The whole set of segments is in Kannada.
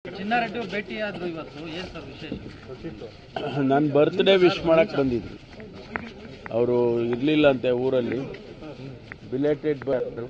ಚಿನ್ನಾರೆಡ್ಡಿ ಅವ್ರು ಭೇಟಿ ಆದ್ರು ಇವತ್ತು ಏನ್ ಸರ್ ವಿಶೇಷ ನನ್ನ ಬರ್ತ್ಡೇ ವಿಶ್ ಮಾಡಕ್ಕೆ ಬಂದಿದ್ರು ಅವರು ಇರಲಿಲ್ಲ ಅಂತೆ ಊರಲ್ಲಿ ಬಿಲೇಟೆಡ್ ಬರ್ತ್ರು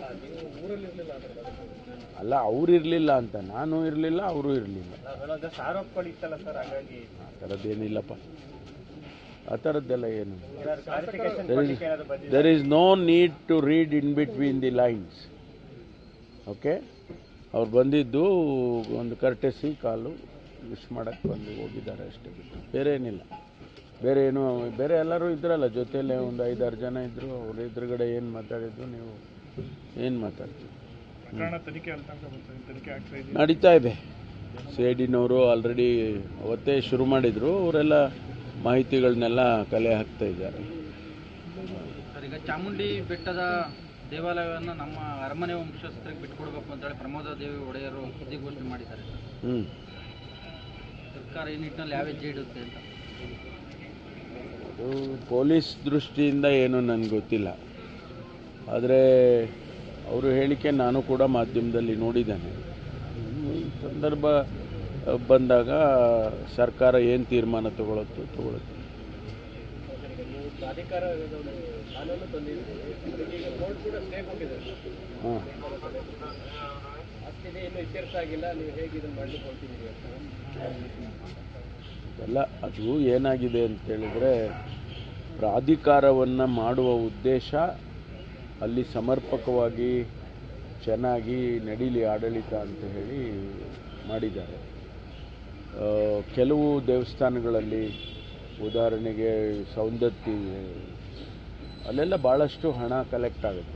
ಅಲ್ಲ ಅವ್ರು ಇರಲಿಲ್ಲ ಅಂತ ನಾನು ಇರಲಿಲ್ಲ ಅವರು ಇರಲಿಲ್ಲ ಆರೋಪಗಳಿತ್ತಲ್ಲ ಸರ್ ಹಾಗಾಗಿ ಆ ಥರದ್ದೇನಿಲ್ಲಪ್ಪ ಆ ಥರದ್ದೆಲ್ಲ ಏನು clarification there is no need to read in between the lines okay ಅವ್ರು ಬಂದಿದ್ದು ಒಂದು ಕರ್ಟೆಸಿ ಕಾಲು ವಿಶ್ ಮಾಡಕ್ಕೆ ಬಂದು ಹೋಗಿದ್ದಾರೆ ಅಷ್ಟೇ ಬಿಟ್ಟು ಬೇರೆ ಏನಿಲ್ಲ ಬೇರೆ ಏನು ಬೇರೆ ಎಲ್ಲರೂ ಇದ್ರಲ್ಲ ಜೊತೆಯಲ್ಲೇ ಒಂದು ಐದಾರು ಜನ ಇದ್ದರು ಅವ್ರ ಎದುರುಗಡೆ ಏನು ಮಾತಾಡಿದ್ದು ನೀವು ಏನು ಮಾತಾಡ್ತೀವಿ ಪ್ರಕರಣ ತನಿಖೆ ಅಂತ ತನಿಖೆ ಆಗ್ತಾ ಇದೆ ನಡೀತಾ ಇದೆ ಸಿ ಐ ಡಿನವರು ಆಲ್ರೆಡಿ ಅವತ್ತೇ ಶುರು ಮಾಡಿದರು ಅವರೆಲ್ಲ ಮಾಹಿತಿಗಳನ್ನೆಲ್ಲ ಕಲೆ ಹಾಕ್ತಾ ಇದ್ದಾರೆ ಸರ್ ಈಗ ಚಾಮುಂಡಿ ಬೆಟ್ಟದ ದೇವಾಲಯವನ್ನು ನಮ್ಮ ಅರಮನೆ ವಂಶಸ್ಥರಿಗೆ ಬಿಟ್ಕೊಡ್ಬೇಕು ಅಂತ ಹೇಳಿ ಪ್ರಮೋದ ದೇವಿ ಒಡೆಯರು ಸುದ್ದಿಗೋಷ್ಠಿ ಮಾಡಿದ್ದಾರೆ ಹ್ಞೂ ಸರ್ಕಾರ ಈ ನಿಟ್ಟಿನಲ್ಲಿ ಯಾವ ಹೆಜ್ಜೆ ಇಡುತ್ತೆ ಅಂತ ಅದು ಪೊಲೀಸ್ ದೃಷ್ಟಿಯಿಂದ ಏನು ನನಗೆ ಗೊತ್ತಿಲ್ಲ ಆದರೆ ಅವರು ಹೇಳಿಕೆ ನಾನು ಕೂಡ ಮಾಧ್ಯಮದಲ್ಲಿ ನೋಡಿದ್ದೇನೆ ಈ ಸಂದರ್ಭ ಅಹ್, ಬಂದಾಗ ಸರ್ಕಾರ ಏನು ತೀರ್ಮಾನ ತಗೊಳುತ್ತೋ ತಗೊಳುತ್ತೆ ಪ್ರಾಧಿಕಾರ ಕಾನೂನು ತಂದಿದ್ದೀವಿ ಅದಕ್ಕೆ ಈಗ ಕೋರ್ಟ್ ಕೂಡ ಸ್ಟೇ ಕೊಟ್ಟಿದ್ದಾರೆ ಹಾಂ ಅಷ್ಟಿದೆ ಇನ್ನೂ ಇತ್ಯರ್ಥ ಆಗಿಲ್ಲ ನೀವು ಹೇಗೆ ಇದನ್ನು ಮಾಡ್ಲಿಕ್ಕೆ ಹೊರಟಿದ್ದೀರಿ ಅಂತ ಎಲ್ಲ ಅದು ಏನಾಗಿದೆ ಅಂತ ಹೇಳಿದ್ರೆ ಪ್ರಾಧಿಕಾರವನ್ನು ಮಾಡುವ ಉದ್ದೇಶ ಅಲ್ಲಿ ಸಮರ್ಪಕವಾಗಿ ಚೆನ್ನಾಗಿ ನಡೀಲಿ ಆಡಳಿತ ಅಂತ ಹೇಳಿ ಮಾಡಿದ್ದಾರೆ ಆ, ಕೆಲವು ದೇವಸ್ಥಾನಗಳಲ್ಲಿ ಉದಾಹರಣೆಗೆ ಸೌಂದತ್ತಿ ಅಲ್ಲೆಲ್ಲ ಭಾಳಷ್ಟು ಹಣ ಕಲೆಕ್ಟ್ ಆಗುತ್ತೆ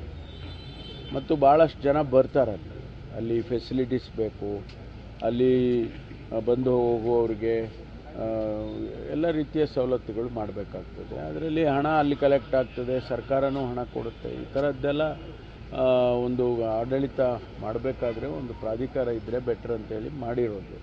ಮತ್ತು ಭಾಳಷ್ಟು ಜನ ಬರ್ತಾರೆ ಅಲ್ಲಿ ಅಲ್ಲಿ ಫೆಸಿಲಿಟೀಸ್ ಬೇಕು ಅಲ್ಲಿ ಆ, ಬಂದು ಹೋಗುವವ್ರಿಗೆ ಆ, ಎಲ್ಲ ರೀತಿಯ ಸವಲತ್ತುಗಳು ಮಾಡಬೇಕಾಗ್ತದೆ ಅದರಲ್ಲಿ ಹಣ ಅಲ್ಲಿ ಕಲೆಕ್ಟ್ ಆಗ್ತದೆ ಸರ್ಕಾರನೂ ಹಣ ಕೊಡುತ್ತೆ ಈ ಥರದ್ದೆಲ್ಲ ಆ, ಒಂದು ಆಡಳಿತ ಮಾಡಬೇಕಾದ್ರೆ ಒಂದು ಪ್ರಾಧಿಕಾರ ಇದ್ದರೆ ಬೆಟರ್ ಅಂತೇಳಿ ಮಾಡಿರೋದು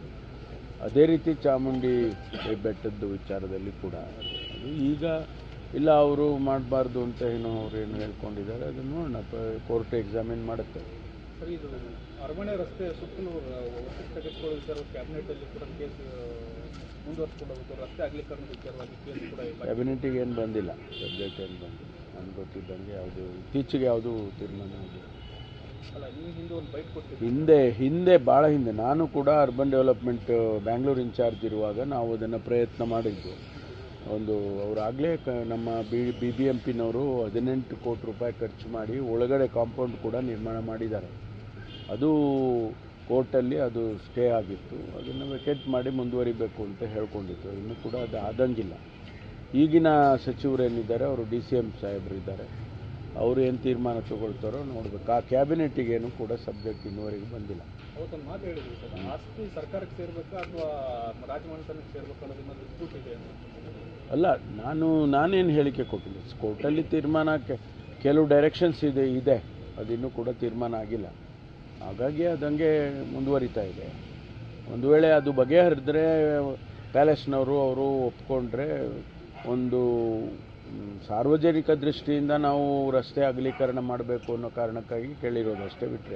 ಅದೇ ರೀತಿ ಚಾಮುಂಡಿ ಬೆಟ್ಟದ ವಿಚಾರದಲ್ಲಿ ಕೂಡ ಅದು ಈಗ ಇಲ್ಲ ಅವರು ಮಾಡಬಾರ್ದು ಅಂತ ಏನೋ ಅವ್ರು ಏನು ಹೇಳ್ಕೊಂಡಿದ್ದಾರೆ ಅದನ್ನು ನೋಡೋಣ ಕೋರ್ಟ್ ಎಕ್ಸಾಮಿನ್ ಮಾಡುತ್ತೆ ಸರ್ ಇದು ಅರಮನೆ ರಸ್ತೆ ಸುತ್ತಲೂ ಒತ್ತು ತೆಗೆದುಕೊಳ್ಳೋ ವಿಚಾರ ಕ್ಯಾಬಿನೆಟಲ್ಲಿ ಕೂಡ ಕೇಸ್ ಮುಂದುವರಿಸ್ಕೊಂಡು ಹೋಗುತ್ತೆ ರಸ್ತೆ ಅಗಲೀಕರಣದ ವಿಚಾರವಾಗಿ ಕೇಸ್ ಕೂಡ ಇಲ್ಲ ಕ್ಯಾಬಿನೆಟಿಗೆ ಏನು ಬಂದಿಲ್ಲ ಸಬ್ಜೆಕ್ಟ್ ಏನು ಬಂದಿಲ್ಲ ನನಗೆ ಗೊತ್ತಿದ್ದಂಗೆ ಯಾವುದು ಇತ್ತೀಚೆಗೆ ಯಾವುದು ತೀರ್ಮಾನ ಆಗಿಲ್ಲ ಅಲ್ಲ ನೀವು ಹಿಂದೆ ಒಂದು ಬೈಟ್ ಕೊಟ್ಟಿದ್ದೀರಿ ಹಿಂದೆ ಹಿಂದೆ ಭಾಳ ಹಿಂದೆ ನಾನು ಕೂಡ ಅರ್ಬನ್ ಡೆವಲಪ್ಮೆಂಟ್ ಬ್ಯಾಂಗ್ಳೂರ್ ಇನ್ಚಾರ್ಜ್ ಇರುವಾಗ ನಾವು ಅದನ್ನು ಪ್ರಯತ್ನ ಮಾಡಿದ್ದು ಒಂದು ಅವರಾಗಲೇ ಕ ನಮ್ಮ ಬಿ ಬಿ ಬಿ ಎಂ ಪಿನವರು ಹದಿನೆಂಟು ಕೋಟಿ ರೂಪಾಯಿ ಖರ್ಚು ಮಾಡಿ ಒಳಗಡೆ ಕಾಂಪೌಂಡ್ ಕೂಡ ನಿರ್ಮಾಣ ಮಾಡಿದ್ದಾರೆ ಅದು ಕೋರ್ಟಲ್ಲಿ ಅದು ಸ್ಟೇ ಆಗಿತ್ತು ಅದನ್ನು ವೆಕೆಟ್ ಮಾಡಿ ಮುಂದುವರಿಬೇಕು ಅಂತ ಹೇಳ್ಕೊಂಡಿತ್ತು ಇನ್ನೂ ಕೂಡ ಅದು ಆದಂಗಿಲ್ಲ ಈಗಿನ ಸಚಿವರು ಏನಿದ್ದಾರೆ ಅವರು ಡಿ ಸಿ ಎಂ ಸಾಹೇಬರು ಇದ್ದಾರೆ ಅವರು ಏನು ತೀರ್ಮಾನ ತಗೊಳ್ತಾರೋ ನೋಡ್ಬೇಕು ಆ ಕ್ಯಾಬಿನೆಟ್ಟಿಗೇನು ಕೂಡ ಸಬ್ಜೆಕ್ಟ್ ಇನ್ನುವರೆಗೆ ಬಂದಿಲ್ಲ ಅವತ್ತೊಂದು ಮಾತು ಹೇಳಿದ್ವಿ ಸರ್ ಆಸ್ತಿ ಸರ್ಕಾರಕ್ಕೆ ಸೇರ್ಬೇಕಾ ಅಥವಾ ರಾಜಮನೆತನಕ್ಕೆ ಸೇರ್ಬೇಕು ಅನ್ನೋದು ಇನ್ನೊಂದು ಡಿಸ್ಪ್ಯೂಟ್ ಇದೆ ಅಂತ ಅಲ್ಲ ನಾನು ನಾನೇನು ಹೇಳಿಕೆ ಕೊಟ್ಟಿಲ್ಲ ಕೋರ್ಟಲ್ಲಿ ತೀರ್ಮಾನ ಕೆ- ಕೆಲವು ಡೈರೆಕ್ಷನ್ಸ್ ಇದೆ ಇದೆ ಅದಿನ್ನೂ ಕೂಡ ತೀರ್ಮಾನ ಆಗಿಲ್ಲ ಹಾಗಾಗಿ ಅದಂಗೆ ಮುಂದುವರಿತಾ ಇದೆ ಒಂದು ವೇಳೆ ಅದು ಬಗೆಹರಿದ್ರೆ ಪ್ಯಾಲೇಸ್ನವರು ಅವರು ಒಪ್ಕೊಂಡ್ರೆ ಒಂದು ಮ್, ಸಾರ್ವಜನಿಕ ದೃಷ್ಟಿಯಿಂದ ನಾವು ರಸ್ತೆ ಅಗಲೀಕರಣ ಮಾಡಬೇಕು ಅನ್ನೋ ಕಾರಣಕ್ಕಾಗಿ ಕೇಳಿರೋದು ಅಷ್ಟೇ ಬಿಟ್ಟರೆ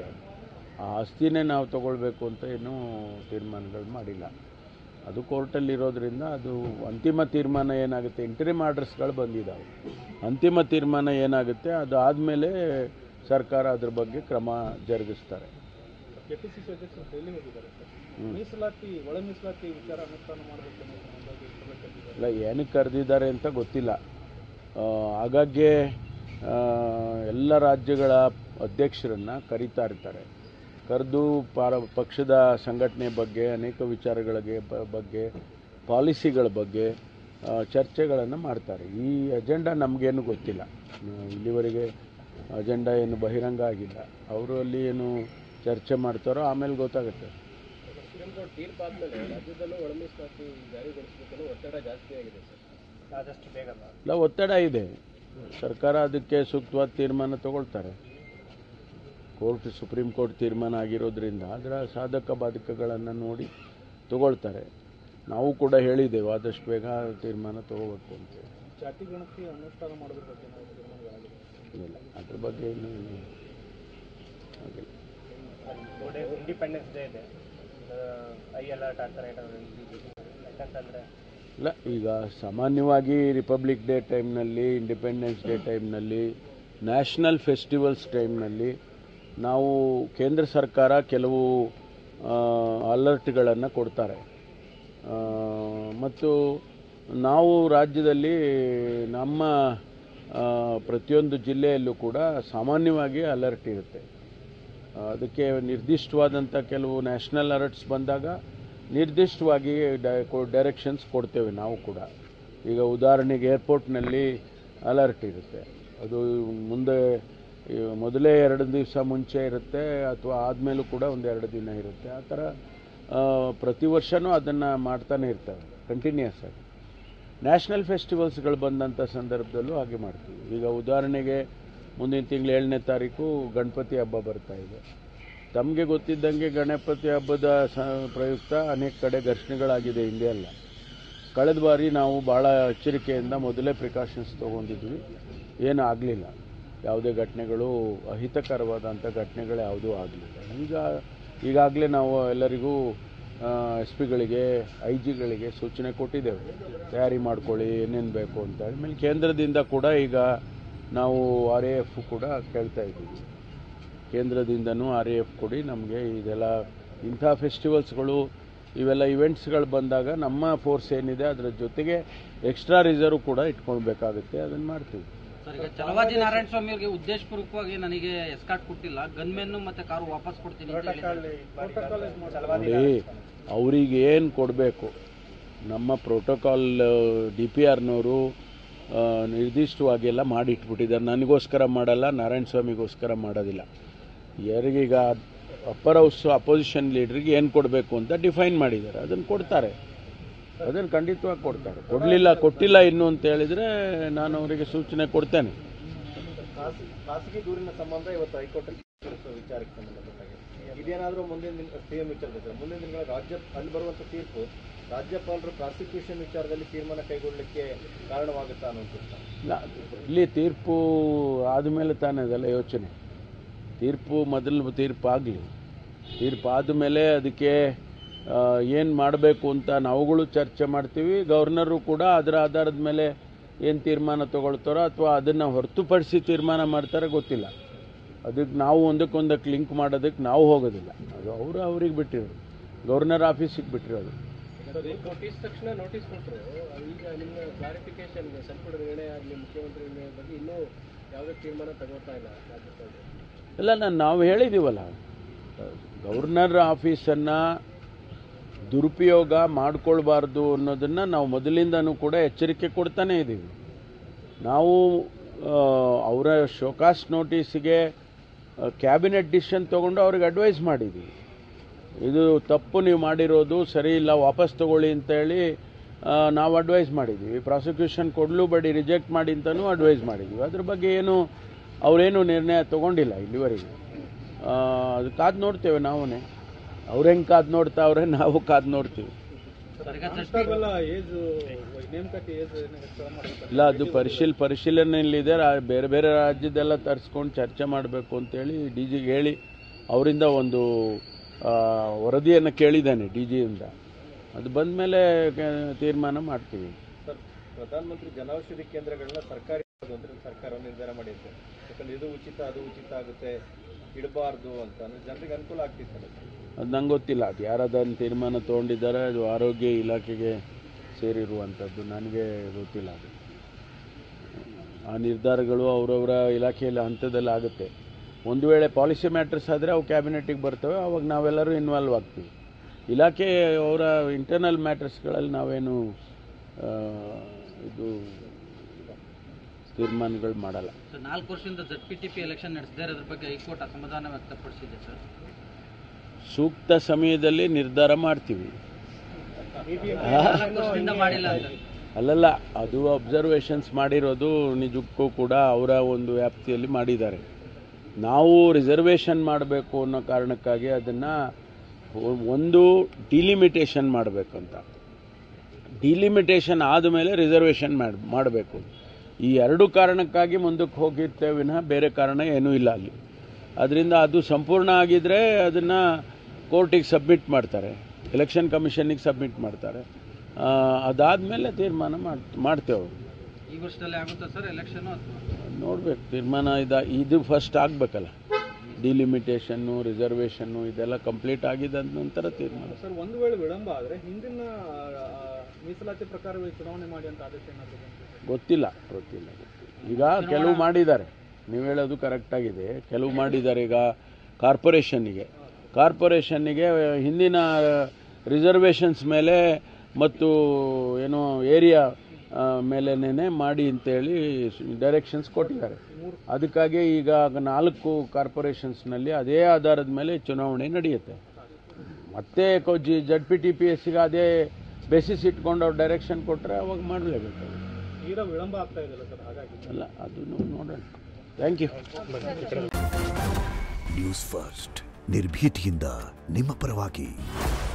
ಆ ಆಸ್ತಿನೇ ನಾವು ತಗೊಳ್ಬೇಕು ಅಂತ ಏನೂ ತೀರ್ಮಾನಗಳು ಮಾಡಿಲ್ಲ ಅದು ಕೋರ್ಟಲ್ಲಿ ಇರೋದ್ರಿಂದ ಅದು ಅಂತಿಮ ತೀರ್ಮಾನ ಏನಾಗುತ್ತೆ ಇಂಟರಿಮ್ ಆರ್ಡರ್ಸ್ಗಳು ಬಂದಿದ್ದಾವೆ ಅಂತಿಮ ತೀರ್ಮಾನ ಏನಾಗುತ್ತೆ ಅದು ಆದಮೇಲೆ ಸರ್ಕಾರ ಅದ್ರ ಬಗ್ಗೆ ಕ್ರಮ ಜರುಗಿಸ್ತಾರೆ ಕೆಪಿಸಿಸಿ ಅಧ್ಯಕ್ಷರು ಡೆಲ್ಲಿ ಹೋಗಿದ್ದಾರೆ ಸರ್ ಹ್ಮ್. ಮೀಸಲಾತಿ ಒಳ ಮೀಸಲಾತಿ ವಿಚಾರ ಅನುಷ್ಠಾನ ಮಾಡಬೇಕು ಅನ್ನೋ ಸಂಬಂಧವಾಗಿ ಸಭೆ ಕರೆದಿದ್ದಾರೆ ಇಲ್ಲ ಏನಕ್ಕೆ ಕರೆದಿದ್ದಾರೆ ಅಂತ ಗೊತ್ತಿಲ್ಲ ಆ, ಆಗಾಗ್ಗೆ ಆ, ಎಲ್ಲ ರಾಜ್ಯಗಳ ಅಧ್ಯಕ್ಷರನ್ನು ಕರೀತಾ ಇರ್ತಾರೆ ಕರೆದು ಪಾರ ಪಕ್ಷದ ಸಂಘಟನೆ ಬಗ್ಗೆ ಅನೇಕ ವಿಚಾರಗಳಿಗೆ ಬ- ಬಗ್ಗೆ ಪಾಲಿಸಿಗಳ ಬಗ್ಗೆ ಚರ್ಚೆಗಳನ್ನು ಮಾಡ್ತಾರೆ ಈ ಅಜೆಂಡಾ ನಮಗೇನು ಗೊತ್ತಿಲ್ಲ ಆ, ಇಲ್ಲಿವರೆಗೆ ಅಜೆಂಡಾ ಏನು ಬಹಿರಂಗ ಆಗಿಲ್ಲ ಅವರು ಅಲ್ಲಿ ಏನು ಚರ್ಚೆ ಮಾಡ್ತಾರೋ ಆಮೇಲೆ ಗೊತ್ತಾಗುತ್ತೆ ಸುಪ್ರೀಂ ಕೋರ್ಟ್ ತೀರ್ಪು ಆದ್ಮೇಲೆ ರಾಜ್ಯದಲ್ಲೂ ಒಳ ಮೀಸಲಾತಿ ಜಾರಿಗೊಳಿಸಬೇಕನ್ನೋ ಒತ್ತಡ ಜಾಸ್ತಿ ಆಗಿದೆ ಸರ್ ಆದಷ್ಟು ಬೇಗ ಇಲ್ಲ ಒತ್ತಡ ಇದೆ ಸರ್ಕಾರ ಅದಕ್ಕೆ ಸೂಕ್ತವಾದ ತೀರ್ಮಾನ ತಗೊಳ್ತಾರೆ ಕೋರ್ಟ್ ಸುಪ್ರೀಂ ಕೋರ್ಟ್ ತೀರ್ಮಾನ ಆಗಿರೋದ್ರಿಂದ ಅದರ ಸಾಧಕ ಬಾಧಕಗಳನ್ನು ನೋಡಿ ತಗೊಳ್ತಾರೆ ನಾವು ಕೂಡ ಹೇಳಿದ್ದೇವೆ ಆದಷ್ಟು ಬೇಗ ತೀರ್ಮಾನ ತಗೋಬೇಕು ಅಂತ ಜಾತಿ ಗಣತಿ ಅನುಷ್ಠಾನ ಮಾಡೋದ್ರ ಬಗ್ಗೆ ನಾವು ತೀರ್ಮಾನಗಳಾಗಿದೆ ಇಲ್ಲ ಅದ್ರ ಬಗ್ಗೆ ಇನ್ನೂ ಆಗಿಲ್ಲ ಇಂಡಿಪೆಂಡೆನ್ಸ್ ಡೇ ಇದೆ ಹೈ ಅಲರ್ಟ್ ಆಗ್ತಾರೆ ಯಾಕಂತಂದ್ರೆ ಇಲ್ಲ ಈಗ ಸಾಮಾನ್ಯವಾಗಿ ರಿಪಬ್ಲಿಕ್ ಡೇ ಟೈಮ್ನಲ್ಲಿ ಇಂಡಿಪೆಂಡೆನ್ಸ್ ಡೇ ಟೈಮ್ನಲ್ಲಿ ನ್ಯಾಷನಲ್ ಫೆಸ್ಟಿವಲ್ಸ್ ಟೈಮ್ನಲ್ಲಿ ನಾವು ಕೇಂದ್ರ ಸರ್ಕಾರ ಕೆಲವು ಅಲರ್ಟ್ಗಳನ್ನು ಕೊಡ್ತಾರೆ ಆ, ಮತ್ತು ನಾವು ರಾಜ್ಯದಲ್ಲಿ ನಮ್ಮ ಆ, ಪ್ರತಿಯೊಂದು ಜಿಲ್ಲೆಯಲ್ಲೂ ಕೂಡ ಸಾಮಾನ್ಯವಾಗಿ ಅಲರ್ಟ್ ಇರುತ್ತೆ ಆ, ಅದಕ್ಕೆ ನಿರ್ದಿಷ್ಟವಾದಂಥ ಕೆಲವು ನ್ಯಾಷನಲ್ ಅಲರ್ಟ್ಸ್ ಬಂದಾಗ ನಿರ್ದಿಷ್ಟವಾಗಿ ಡೈರೆಕ್ಷನ್ಸ್ ಕೊಡ್ತೇವೆ ನಾವು ಕೂಡ ಈಗ ಉದಾಹರಣೆಗೆ ಏರ್ಪೋರ್ಟ್ನಲ್ಲಿ ಅಲರ್ಟ್ ಇರುತ್ತೆ ಅದು ಮುಂದೆ ಈ ಮೊದಲೇ ಎರಡು ದಿವಸ ಮುಂಚೆ ಇರುತ್ತೆ ಅಥವಾ ಆದಮೇಲೂ ಕೂಡ ಒಂದು ಎರಡು ದಿನ ಇರುತ್ತೆ ಆ ಥರ ಆ, ಪ್ರತಿ ವರ್ಷವೂ ಅದನ್ನು ಮಾಡ್ತಾನೆ ಇರ್ತವೆ ಕಂಟಿನ್ಯೂಸ್ ಆಗಿ ನ್ಯಾಷನಲ್ ಫೆಸ್ಟಿವಲ್ಸ್ಗಳು ಬಂದಂಥ ಸಂದರ್ಭದಲ್ಲೂ ಹಾಗೆ ಮಾಡ್ತೀವಿ ಈಗ ಉದಾಹರಣೆಗೆ ಮುಂದಿನ ತಿಂಗಳು ಏಳನೇ ತಾರೀಕು ಗಣಪತಿ ಹಬ್ಬ ಬರ್ತಾ ಇದೆ ತಮಗೆ ಗೊತ್ತಿದ್ದಂಗೆ ಗಣಪತಿ ಹಬ್ಬದ ಸ ಪ್ರಯುಕ್ತ ಅನೇಕ ಕಡೆ ಘರ್ಷಣೆಗಳಾಗಿದೆ ಹಿಂದೆ ಎಲ್ಲ ಕಳೆದ ಬಾರಿ ನಾವು ಭಾಳ ಎಚ್ಚರಿಕೆಯಿಂದ ಮೊದಲೇ ಪ್ರಿಕಾಷನ್ಸ್ ತೊಗೊಂಡಿದ್ವಿ ಏನೂ ಆಗಲಿಲ್ಲ ಯಾವುದೇ ಘಟನೆಗಳು ಅಹಿತಕರವಾದಂಥ ಘಟನೆಗಳು ಯಾವುದೂ ಆಗಲಿಲ್ಲ ಈಗ ಈಗಾಗಲೇ ನಾವು ಎಲ್ಲರಿಗೂ ಎಸ್ ಪಿಗಳಿಗೆ ಐ ಜಿಗಳಿಗೆ ಸೂಚನೆ ಕೊಟ್ಟಿದ್ದೇವೆ ತಯಾರಿ ಮಾಡ್ಕೊಳ್ಳಿ ಏನೇನು ಬೇಕು ಅಂತ ಆಮೇಲೆ ಕೇಂದ್ರದಿಂದ ಕೂಡ ಈಗ ನಾವು ಆರ್ ಎ ಎಫ್ ಕೂಡ ಕೇಳ್ತಾ ಇದ್ದೀವಿ ಕೇಂದ್ರದಿಂದನೂ ಆರ್ ಎ ಎಫ್ ಕೊಡಿ ನಮಗೆ ಇದೆಲ್ಲ ಇಂಥ ಫೆಸ್ಟಿವಲ್ಸ್ಗಳು ಇವೆಲ್ಲ ಇವೆಂಟ್ಸ್ಗಳು ಬಂದಾಗ ನಮ್ಮ ಫೋರ್ಸ್ ಏನಿದೆ ಅದರ ಜೊತೆಗೆ ಎಕ್ಸ್ಟ್ರಾ ರಿಸರ್ವ್ ಕೂಡ ಇಟ್ಕೊಳ್ಬೇಕಾಗುತ್ತೆ ಅದನ್ನು ಮಾಡ್ತೀವಿ ಸರ್ ಈಗ ಚಲವಾದಿ ನಾರಾಯಣ ಸ್ವಾಮಿ ಅವರಿಗೆ ಉದ್ದೇಶಪೂರ್ವಕವಾಗಿ ನನಗೆ ಎಸ್ಕಾಟ್ ಕೊಟ್ಟಿಲ್ಲ ಗನ್ಮೆನ್ನು ಮತ್ತೆ ಕಾರು ವಾಪಸ್ ಕೊಡ್ತೀನಿ ಅಂತ ಹೇಳಿದ್ದಾರೆ. ನೋಡಿ ಅವ್ರಿಗೆ ಏನು ಕೊಡಬೇಕು ನಮ್ಮ ಪ್ರೋಟೋಕಾಲ್ ಡಿ ಪಿ ಆರ್ನವರು ನಿರ್ದಿಷ್ಟವಾಗಿ ಎಲ್ಲ ಮಾಡಿ ಇಟ್ಬಿಟ್ಟಿದ್ದಾರೆ ನನಗೋಸ್ಕರ ಮಾಡಲ್ಲ ನಾರಾಯಣ ಸ್ವಾಮಿಗೋಸ್ಕರ ಮಾಡೋದಿಲ್ಲ ಯಾರಿಗೀಗ ಅಪ್ಪರ್ ಹೌಸ್ ಅಪೋಸಿಷನ್ ಲೀಡ್ರಿಗೆ ಏನು ಕೊಡಬೇಕು ಅಂತ ಡಿಫೈನ್ ಮಾಡಿದ್ದಾರೆ ಅದನ್ನು ಕೊಡ್ತಾರೆ ಅದನ್ನು ಖಂಡಿತವಾಗಿ ಕೊಡ್ತಾರೆ ಕೊಡಲಿಲ್ಲ ಕೊಟ್ಟಿಲ್ಲ ಇನ್ನು ಅಂತ ಹೇಳಿದರೆ ನಾನು ಅವರಿಗೆ ಸೂಚನೆ ಕೊಡ್ತೇನೆ ಖಾಸಗಿ ದೂರಿನ ಸಂಬಂಧ ಇವತ್ತು ಹೈಕೋರ್ಟ್ ವಿಚಾರಕ್ಕೆ ಸಂಬಂಧಪಟ್ಟಾಗೆ ಇದೇನಾದರೂ ಮುಂದಿನ ದಿನ ಸಿಎಂ ವಿಚಾರದ ಸರ್ ಮುಂದಿನ ದಿನಗಳ ರಾಜ್ಯ ಅಲ್ಲಿ ಬರುವಂಥ ತೀರ್ಪು ರಾಜ್ಯಪಾಲರು ಪ್ರಾಸಿಕ್ಯೂಷನ್ ವಿಚಾರದಲ್ಲಿ ತೀರ್ಮಾನ ಕೈಗೊಳ್ಳಲಿಕ್ಕೆ ಕಾರಣವಾಗುತ್ತಾ ಅನ್ನೋದು ಇಲ್ಲ ಇಲ್ಲಿ ತೀರ್ಪು ಆದಮೇಲೆ ತಾನೇ ಅದೆಲ್ಲ ಯೋಚನೆ ತೀರ್ಪು ಮೊದಲು ತೀರ್ಪು ಆಗಲಿ ತೀರ್ಪು ಆದಮೇಲೆ ಅದಕ್ಕೆ ಏನು ಮಾಡಬೇಕು ಅಂತ ನಾವುಗಳು ಚರ್ಚೆ ಮಾಡ್ತೀವಿ ಗವರ್ನರು ಕೂಡ ಅದರ ಆಧಾರದ ಮೇಲೆ ಏನು ತೀರ್ಮಾನ ತಗೊಳ್ತಾರೋ ಅಥವಾ ಅದನ್ನು ಹೊರತುಪಡಿಸಿ ತೀರ್ಮಾನ ಮಾಡ್ತಾರೆ ಗೊತ್ತಿಲ್ಲ ಅದಕ್ಕೆ ನಾವು ಒಂದಕ್ಕೊಂದಕ್ಕೆ ಲಿಂಕ್ ಮಾಡೋದಕ್ಕೆ ನಾವು ಹೋಗೋದಿಲ್ಲ ಅದು ಅವರು ಅವ್ರಿಗೆ ಬಿಟ್ಟಿರೋದು ಗವರ್ನರ್ ಆಫೀಸಿಗೆ ಬಿಟ್ಟಿರೋದು ನೋಟಿಸ್ ತಕ್ಷಣ ನೋಟಿಸ್ ಕೊಟ್ಟರು ಈಗ ನಿಮ್ಮ ಕ್ಲಾರಿಫಿಕೇಶನ್ ಸಂಪುಟ ನಿರ್ಣಯ ಆಗಲಿ ಮುಖ್ಯಮಂತ್ರಿ ನಿರ್ಣಯ ಬಗ್ಗೆ ಇನ್ನೂ ಯಾವುದೇ ತೀರ್ಮಾನ ತಗೋತಾ ಇಲ್ಲ ರಾಜ್ಯಪಾಲರು ಇಲ್ಲ ನಾನು ನಾವು ಹೇಳಿದ್ದೀವಲ್ಲ ಗವರ್ನರ್ ಆಫೀಸನ್ನು ದುರುಪಯೋಗ ಮಾಡ್ಕೊಳ್ಬಾರ್ದು ಅನ್ನೋದನ್ನು ನಾವು ಮೊದಲಿಂದನೂ ಕೂಡ ಎಚ್ಚರಿಕೆ ಕೊಡ್ತಾನೇ ಇದ್ದೀವಿ ನಾವು ಆ, ಅವರ ಶೋಕಾಸ್ ನೋಟಿಸ್ಗೆ ಕ್ಯಾಬಿನೆಟ್ ಡಿಸಿಷನ್ ತೊಗೊಂಡು ಅವ್ರಿಗೆ ಅಡ್ವೈಸ್ ಮಾಡಿದ್ದೀವಿ ಇದು ತಪ್ಪು ನೀವು ಮಾಡಿರೋದು ಸರಿ ಇಲ್ಲ ವಾಪಸ್ ತಗೊಳ್ಳಿ ಅಂತೇಳಿ ಆ, ನಾವು ಅಡ್ವೈಸ್ ಮಾಡಿದ್ದೀವಿ ಪ್ರಾಸಿಕ್ಯೂಷನ್ ಕೊಡಲು ಬಡಿ ರಿಜೆಕ್ಟ್ ಮಾಡಿ ಅಂತಲೂ ಅಡ್ವೈಸ್ ಮಾಡಿದ್ದೀವಿ ಅದ್ರ ಬಗ್ಗೆ ಏನು ಅವರೇನು ನಿರ್ಣಯ ತಗೊಂಡಿಲ್ಲ ಇಲ್ಲಿವರೆಗೆ ಆ, ಅದು ಕಾದು ನೋಡ್ತೇವೆ ನಾವೇ ಅವ್ರು ಹೆಂಗೆ ಕಾದು ನೋಡ್ತಾವ್ರೆ ನಾವು ಕಾದು ನೋಡ್ತೀವಿ ಸರ್ ಈಗ ಜಸ್ಟಿಸ್ ಏಜ್ ನೇಮಕಾತಿ ಏಜ್ ಹೆಚ್ಚಳ ಮಾಡಬೇಕು ಇಲ್ಲ ಅದು ಪರಿಶೀಲ್ ಪರಿಶೀಲನೆಯಲ್ಲಿದೆ ರಾ- ಬೇರೆ ಬೇರೆ ರಾಜ್ಯದೆಲ್ಲ ತರಿಸ್ಕೊಂಡು ಚರ್ಚೆ ಮಾಡಬೇಕು ಅಂತೇಳಿ ಡಿ ಜಿಗೆ ಹೇಳಿ ಅವರಿಂದ ಒಂದು ಆ, ವರದಿಯನ್ನು ಕೇಳಿದ್ದಾನೆ ಡಿ ಜಿಯಿಂದ ಅದು ಬಂದ ಮೇಲೆ ತೀರ್ಮಾನ ಮಾಡ್ತೀವಿ ಸರ್ ಪ್ರಧಾನಮಂತ್ರಿ ಜನೌಷಧಿ ಕೇಂದ್ರಗಳನ್ನ ಸರ್ಕಾರಿ ಅಂತ ಸರ್ಕಾರ ನಿರ್ಧಾರ ಮಾಡಿದೆ ಯಾಕಂದ್ರೆ ಇದು ಉಚಿತ ಅದು ಉಚಿತ ಆಗುತ್ತೆ ಇಡಬಾರ್ದು ಅಂತ ಅಂದ್ರೆ ಜನರಿಗೆ ಅನುಕೂಲ ಆಗ್ತಿತ್ತು ಅದು ನಂಗೆ ಗೊತ್ತಿಲ್ಲ ಅದು ಯಾರದನ್ನು ತೀರ್ಮಾನ ತೊಗೊಂಡಿದ್ದಾರೆ ಅದು ಆರೋಗ್ಯ ಇಲಾಖೆಗೆ ಸೇರಿರುವಂಥದ್ದು ನನಗೆ ಗೊತ್ತಿಲ್ಲ ಅದು ಆ ನಿರ್ಧಾರಗಳು ಅವರವರ ಇಲಾಖೆಯಲ್ಲಿ ಹಂತದಲ್ಲಿ ಆಗುತ್ತೆ ಒಂದು ವೇಳೆ ಪಾಲಿಸಿ ಮ್ಯಾಟ್ರಸ್ ಆದರೆ ಅವು ಕ್ಯಾಬಿನೆಟ್ಟಿಗೆ ಬರ್ತವೆ ಅವಾಗ ನಾವೆಲ್ಲರೂ ಇನ್ವಾಲ್ವ್ ಆಗ್ತೀವಿ ಇಲಾಖೆ ಅವರ ಇಂಟರ್ನಲ್ ಮ್ಯಾಟ್ರಸ್ಗಳಲ್ಲಿ ನಾವೇನು ಆ, ಇದು ತೀರ್ಮಾನಗಳು ಮಾಡಲ್ಲ ಸರ್ ನಾಲ್ಕು ವರ್ಷದಿಂದ Z P T P election ನಡೆಸದೇ ಇರೋದ್ರ ಬಗ್ಗೆ ಹೈಕೋರ್ಟ್ ಅಸಮಾಧಾನ ವ್ಯಕ್ತಪಡಿಸಿದೆ ಸರ್ ಸೂಕ್ತ ಸಮಯದಲ್ಲಿ ನಿರ್ಧಾರ ಮಾಡ್ತೀವಿ ನಾಲ್ಕು ವರ್ಷದಿಂದ ಮಾಡಿಲ್ಲ ಅಂತ ಅಲ್ಲಲ್ಲ ಅದು ಅಬ್ಸರ್ವೇಷನ್ಸ್ ಮಾಡಿರೋದು ನಿಜಕ್ಕೂ ಕೂಡ ಅವರ ಒಂದು ವ್ಯಾಪ್ತಿಯಲ್ಲಿ ಮಾಡಿದ್ದಾರೆ ನಾವು ರಿಸರ್ವೇಷನ್ ಮಾಡಬೇಕು ಅನ್ನೋ ಕಾರಣಕ್ಕಾಗಿ ಅದನ್ನು ಒಂದು ಡಿಲಿಮಿಟೇಷನ್ ಮಾಡಬೇಕಂತ ಡಿಲಿಮಿಟೇಷನ್ ಆದಮೇಲೆ ರಿಸರ್ವೇಷನ್ ಮಾಡಿ ಮಾಡಬೇಕು ಈ ಎರಡು ಕಾರಣಕ್ಕಾಗಿ ಮುಂದಕ್ಕೆ ಹೋಗಿರ್ತೇವೆ ವಿನಃ ಬೇರೆ ಕಾರಣ ಏನೂ ಇಲ್ಲ ಅಲ್ಲಿ ಅದರಿಂದ ಅದು ಸಂಪೂರ್ಣ ಆಗಿದ್ದರೆ ಅದನ್ನು ಕೋರ್ಟಿಗೆ ಸಬ್ಮಿಟ್ ಮಾಡ್ತಾರೆ ಎಲೆಕ್ಷನ್ ಕಮಿಷನ್ನಿಗೆ ಸಬ್ಮಿಟ್ ಮಾಡ್ತಾರೆ ಅದಾದಮೇಲೆ ತೀರ್ಮಾನ ಮಾಡ್ ಮಾಡ್ತೇವೆ ಈ ವರ್ಷದಲ್ಲಿ ಆಗುತ್ತಾ ಸರ್ ಎಲೆಕ್ಷನ್ ಅಥವಾ ನೋಡ್ಬೇಕು ತೀರ್ಮಾನ ಇದ ಇದು ಫಸ್ಟ್ ಆಗಬೇಕಲ್ಲ ಡಿಲಿಮಿಟೇಷನ್ನು ರಿಸರ್ವೇಷನ್ನು ಇದೆಲ್ಲ ಕಂಪ್ಲೀಟ್ ಆಗಿದ ನಂತರ ತೀರ್ಮಾನ ಸರ್ ಒಂದು ವೇಳೆ ವಿಳಂಬ ಆದರೆ ಹಿಂದಿನ ಮೀಸಲಾತಿ ಪ್ರಕಾರವೇ ಚುನಾವಣೆ ಮಾಡಿ ಅಂತ ಆದೇಶ ಏನಾದರೂ ಗೊತ್ತಿಲ್ಲ ಗೊತ್ತಿಲ್ಲ ಗೊತ್ತಿಲ್ಲ ಈಗ ಕೆಲವು ಮಾಡಿದ್ದಾರೆ ನೀವು ಹೇಳೋದು ಕರೆಕ್ಟಾಗಿದೆ ಕೆಲವು ಮಾಡಿದ್ದಾರೆ ಈಗ ಕಾರ್ಪೊರೇಷನ್ನಿಗೆ ಕಾರ್ಪೊರೇಷನ್ನಿಗೆ ಹಿಂದಿನ ರಿಸರ್ವೇಷನ್ಸ್ ಮೇಲೆ ಮತ್ತು ಏನೋ ಏರಿಯಾ ಮೇಲೇನೆ ಮಾಡಿ ಅಂತೇಳಿ ಡೈರೆಕ್ಷನ್ಸ್ ಕೊಟ್ಟಿದ್ದಾರೆ ಅದಕ್ಕಾಗಿ ಈಗ ನಾಲ್ಕು ಕಾರ್ಪೊರೇಷನ್ಸ್ನಲ್ಲಿ ಅದೇ ಆಧಾರದ ಮೇಲೆ ಚುನಾವಣೆ ನಡೆಯುತ್ತೆ ಮತ್ತೆ ಕೊ- G Z P T P ಎಸ್ಸಿಗೆ ಅದೇ ಬೇಸಿಸ್ ಇಟ್ಕೊಂಡು ಅವ್ರು ಡೈರೆಕ್ಷನ್ ಕೊಟ್ಟರೆ ಅವಾಗ ಮಾಡಲೇಬೇಕು ತೀರಾ ವಿಳಂಬ ಆಗ್ತಾ ಇದೆಯಲ್ಲ ಸರ್ ಹಾಗಾಗಿ ಅಲ್ಲ ಅದನ್ನು ನೋಡೋಣ ಥ್ಯಾಂಕ್ ಯು ನ್ಯೂಸ್ ಫಸ್ಟ್ ನಿರ್ಭೀತಿಯಿಂದ ನಿಮ್ಮ ಪರವಾಗಿ